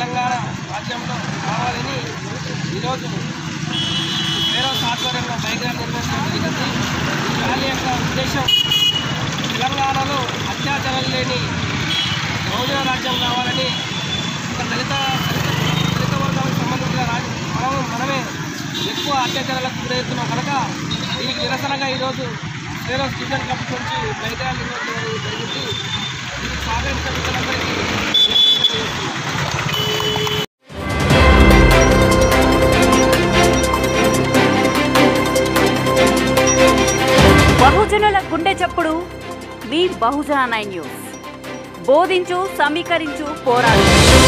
తెలంగాణ రాజ్యంలో కావాలని ఈరోజు వేరే ఆధ్వర్యంలో బైక్ ర్యాలీ నిర్వహించడం జరిగింది ఈ ర్యాలీ యొక్క ఉద్దేశం తెలంగాణలో అత్యాచారాలు లేని బహుజన రాజ్యం కావాలని ఒక దళిత దళిత దళిత వర్గాలకు సంబంధించిన రాజ మనం మనమే ఎక్కువ అత్యాచారాలకు గురవుతున్నాం కనుక దీనికి నిరసనగా ఈరోజు వేరే డివిజన్ క్లబ్ నుంచి బైక్ ర్యాలీ నిర్వహించడం జరిగింది దీనికి సహకరించిన మిత్రులందరికీ తెలియజేస్తున్నాను. బహుజనుల గుండె చప్పుడు మీ బహుజన నైన్ న్యూస్ బోధించు సమీకరించు పోరాడు